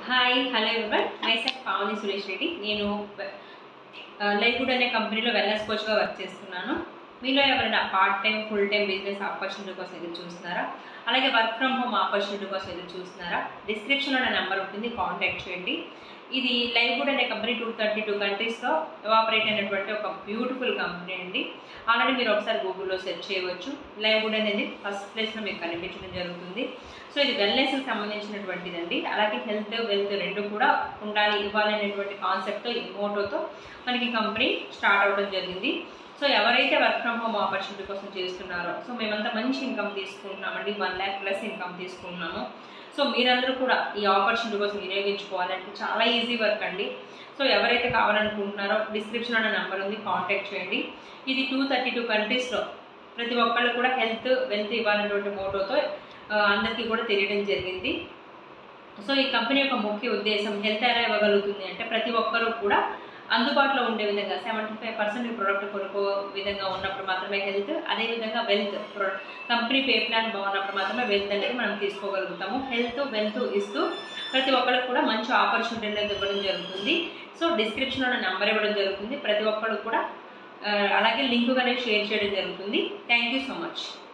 hi hello everyone myself Pavani Suresh Reddy నేను Lifewood అనే కంపెనీలో వెల్నెస్ కోచ్గా వర్క్ చేస్తున్నాను మీలో ఎవరైనా part time full time business opportunity కోసం ఎదురు చూస్తున్నారా అలాగే వర్క్ ఫ్రమ్ హోమ్ ఆపర్చునిటీ కోసం ఎదురు చూస్తున్నారా డిస్క్రిప్షన్లో నా నెంబర్ ఉంటుంది కాంటాక్ట్ చేయండి ఇది లైఫ్వుడ్ అనే కంపెనీ టూ థర్టీ టూ కంట్రీస్లో ఎవాపరేట్ అయినటువంటి ఒక బ్యూటిఫుల్ కంపెనీ అండి ఆల్రెడీ మీరు ఒకసారి గూగుల్లో సెర్చ్ చేయవచ్చు లైవ్వుడ్ అనేది ఫస్ట్ ప్లేస్లో మీకు కనిపించడం జరుగుతుంది సో ఇది వెల్నెస్కి సంబంధించినటువంటిదండి అలాగే హెల్త్ వెల్త్ రెండు కూడా ఉండాలి ఇవ్వాలి అనేటువంటి కాన్సెప్ట్తో ఈ మోటోతో మనకి కంపెనీ స్టార్ట్ అవ్వడం జరిగింది సో ఎవరైతే వర్క్ ఫ్రమ్ హోమ్ ఆపర్చునిటీ కోసం చేస్తున్నారో సో మేమంతా మంచి ఇన్కమ్ తీసుకుంటున్నామండి వన్ ల్యాక్ ప్లస్ ఇన్కమ్ తీసుకుంటున్నాము సో మీరందరూ కూడా ఈ ఆపర్చునిటీ కోసం వినియోగించుకోవాలంటే చాలా ఈజీ వర్క్ అండి సో ఎవరైతే కావాలనుకుంటున్నారో డిస్క్రిప్షన్లో నా నెంబర్ ఉంది కాంటాక్ట్ చేయండి ఇది టూ థర్టీ టూ కంట్రీస్లో ప్రతి ఒక్కళ్ళు కూడా హెల్త్ వెల్త్ ఇవ్వాలనేటువంటి మోటోతో ఆ, అందరికీ కూడా తెలియడం జరిగింది సో ఈ కంపెనీ యొక్క ముఖ్య ఉద్దేశం హెల్త్ ఎలా ఇవ్వగలుగుతుంది అంటే ప్రతి ఒక్కరూ కూడా అందుబాటులో ఉండే విధంగా సెవెంటీ ఫైవ్ పర్సెంట్ ప్రోడక్ట్ కొనుక్కో విధంగా ఉన్నప్పుడు మాత్రమే హెల్త్ అదేవిధంగా వెల్త్ కంపెనీ పే ప్లాన్ బాగున్నప్పుడు మాత్రమే వెల్త్ అనేది మనం తీసుకోగలుగుతాము హెల్త్ వెల్త్ ఇస్తూ ప్రతి ఒక్కరికి కూడా మంచి ఆపర్చునిటీ అనేది ఇవ్వడం జరుగుతుంది సో డిస్క్రిప్షన్లో నెంబర్ ఇవ్వడం జరుగుతుంది ప్రతి ఒక్కరు కూడా ఆ, అలాగే లింక్ అనేది షేర్ చేయడం జరుగుతుంది థ్యాంక్ యూ సో మచ్